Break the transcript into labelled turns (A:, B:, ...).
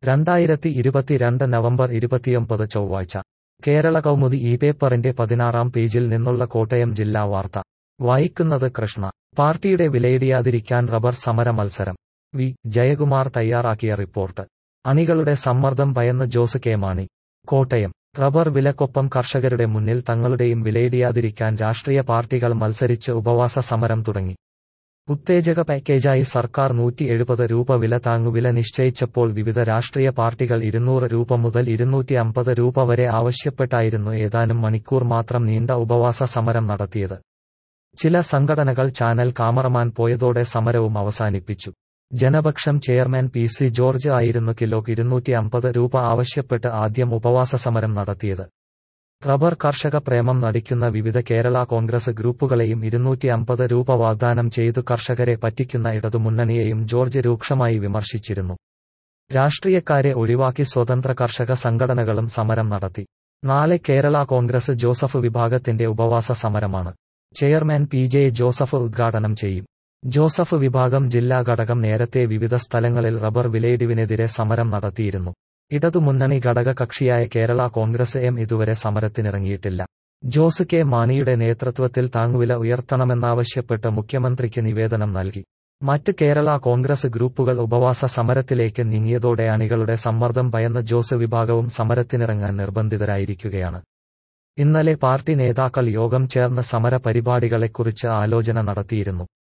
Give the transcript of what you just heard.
A: രണ്ടായിരത്തി ഇരുപത്തിരണ്ട് നവംബർ ഇരുപത്തിയൊമ്പത് ചൊവ്വാഴ്ച കേരള കൗമുദി ഈ പേപ്പറിന്റെ പതിനാറാം പേജിൽ നിന്നുള്ള കോട്ടയം ജില്ലാ വാർത്ത വായിക്കുന്നത് കൃഷ്ണ പാർട്ടിയുടെ വിലയിടിയാതിരിക്കാൻ റബ്ബർ സമര മത്സരം വി ജയകുമാർ തയ്യാറാക്കിയ റിപ്പോർട്ട് അണികളുടെ സമ്മർദ്ദം ഭയന്ന് ജോസ് കെ മാണി കോട്ടയം റബ്ബർ വിലക്കൊപ്പം കർഷകരുടെ മുന്നിൽ തങ്ങളുടെയും വിലയിടിയാതിരിക്കാൻ രാഷ്ട്രീയ പാർട്ടികൾ മത്സരിച്ച് ഉപവാസ സമരം തുടങ്ങി ഉത്തേജക പാക്കേജായി സർക്കാർ നൂറ്റി എഴുപത് രൂപ വില താങ്ങുവില നിശ്ചയിച്ചപ്പോൾ വിവിധ രാഷ്ട്രീയ പാർട്ടികൾ ഇരുന്നൂറ് രൂപ മുതൽ ഇരുന്നൂറ്റി അമ്പത് രൂപ വരെ ആവശ്യപ്പെട്ടായിരുന്നു ഏതാനും മണിക്കൂർ മാത്രം നീണ്ട ഉപവാസ സമരം നടത്തിയത് ചില സംഘടനകൾ ചാനൽ കാമറമാൻ പോയതോടെ സമരവും അവസാനിപ്പിച്ചു ജനപക്ഷം ചെയർമാൻ പി സി ജോർജ് ആയിരുന്നു കിലോക്ക് ഇരുന്നൂറ്റി അമ്പത് രൂപ ആവശ്യപ്പെട്ട് ആദ്യം ഉപവാസ സമരം നടത്തിയത് റബ്ബർ കർഷക പ്രേമം നടിക്കുന്ന വിവിധ കേരള കോൺഗ്രസ് ഗ്രൂപ്പുകളെയും ഇരുന്നൂറ്റി അമ്പത് രൂപ വാഗ്ദാനം ചെയ്തു കർഷകരെ പറ്റിക്കുന്ന ഇടതുമുന്നണിയെയും ജോർജ് രൂക്ഷമായി വിമർശിച്ചിരുന്നു രാഷ്ട്രീയക്കാരെ ഒഴിവാക്കി സ്വതന്ത്ര കർഷക സംഘടനകളും സമരം നടത്തി നാളെ കേരള കോൺഗ്രസ് ജോസഫ് വിഭാഗത്തിന്റെ ഉപവാസ സമരമാണ് ചെയർമാൻ പി ജെ ജോസഫ് ഉദ്ഘാടനം ചെയ്യും ജോസഫ് വിഭാഗം ജില്ലാ ഘടകം നേരത്തെ വിവിധ സ്ഥലങ്ങളിൽ റബ്ബർ വിലയിടിവിനെതിരെ സമരം നടത്തിയിരുന്നു ഇടതുമുന്നണി ഘടക കക്ഷിയായ കേരള കോൺഗ്രസ് എം ഇതുവരെ സമരത്തിനിറങ്ങിയിട്ടില്ല ജോസ് കെ മാണിയുടെ നേതൃത്വത്തിൽ താങ്ങുവില ഉയർത്തണമെന്നാവശ്യപ്പെട്ട് മുഖ്യമന്ത്രിക്ക് നിവേദനം നൽകി മറ്റ് കേരള കോൺഗ്രസ് ഗ്രൂപ്പുകൾ ഉപവാസ സമരത്തിലേക്ക് നീങ്ങിയതോടെ അണികളുടെ സമ്മർദ്ദം ഭയന്ന ജോസ് വിഭാഗവും സമരത്തിനിറങ്ങാൻ നിർബന്ധിതരായിരിക്കുകയാണ് ഇന്നലെ പാർട്ടി നേതാക്കൾ യോഗം ചേർന്ന് സമര പരിപാടികളെക്കുറിച്ച് ആലോചന നടത്തിയിരുന്നു